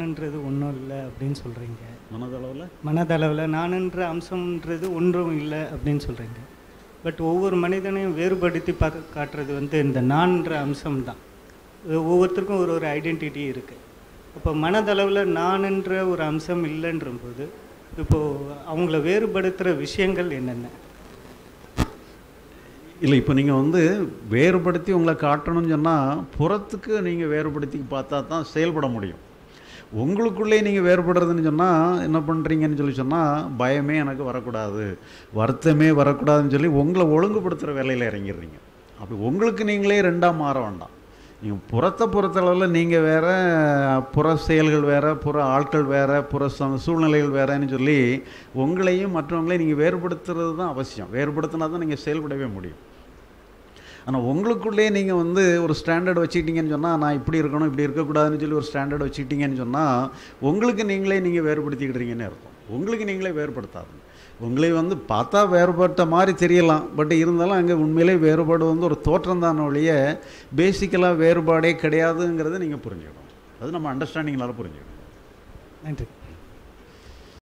நானுன்றது ஒன்றும் இல்லை அப்படின்னு சொல்கிறீங்க மனதளவில் மனதளவில் நானுன்ற அம்சம்ன்றது ஒன்றும் இல்லை அப்படின்னு சொல்கிறீங்க பட் ஒவ்வொரு மனிதனையும் வேறுபடுத்தி பார்த்து காட்டுறது வந்து இந்த நான்ன்ற அம்சம் தான் ஒவ்வொருத்தருக்கும் ஒரு ஒரு ஐடென்டிட்டி இருக்குது அப்போ மனதளவில் நானுன்ற ஒரு அம்சம் இல்லைன்ற போது இப்போது அவங்கள வேறுபடுத்துகிற விஷயங்கள் என்னென்ன இல்லை இப்போ நீங்கள் வந்து வேறுபடுத்தி உங்களை காட்டணும்னு சொன்னால் புறத்துக்கு நீங்கள் வேறுபடுத்தி பார்த்தா தான் செயல்பட முடியும் உங்களுக்குள்ளே நீங்கள் வேறுபடுறதுன்னு சொன்னால் என்ன பண்ணுறீங்கன்னு சொல்லி சொன்னால் பயமே எனக்கு வரக்கூடாது வருத்தமே வரக்கூடாதுன்னு சொல்லி உங்களை ஒழுங்குபடுத்துகிற வேலையில் இறங்கிடுறீங்க அப்படி உங்களுக்கு நீங்களே ரெண்டாக மாற வேண்டாம் நீங்கள் புறத்தை பொறுத்தளவில் நீங்கள் வேற புற செயல்கள் வேற புற ஆட்கள் வேற புற ச- சூழ்நிலைகள் வேறன்னு சொல்லி உங்களையும் மற்றவங்களையும் நீங்கள் வேறுபடுத்துறது தான் அவசியம் வேறுபடுத்தினா தான் நீங்கள் செயல்படவே முடியும் ஆனால் உங்களுக்குள்ளே நீங்கள் வந்து ஒரு ஸ்டாண்டர்ட் வச்சுக்கிட்டீங்கன்னு சொன்னால் நான் இப்படி இருக்கணும் இப்படி இருக்கக்கூடாதுன்னு சொல்லி ஒரு ஸ்டாண்டர்ட் வச்சுக்கிட்டீங்கன்னு சொன்னால் உங்களுக்கு நீங்களே நீங்கள் வேறுபடுத்திக்கிடுறீங்கன்னு அர்த்தம் உங்களுக்கு நீங்களே வேறுபடுத்தாதுங்க உங்களை வந்து பார்த்தா வேறுபட்ட மாதிரி தெரியலாம் பட் இருந்தாலும் அங்கே உண்மையிலே வேறுபாடு வந்து ஒரு தோற்றம் தான ஒழிய பேசிக்கலாக வேறுபாடே கிடையாதுங்கிறத நீங்கள் புரிஞ்சுக்கணும் அது நம்ம அண்டர்ஸ்டாண்டிங்னால புரிஞ்சுக்கணும் நன்றி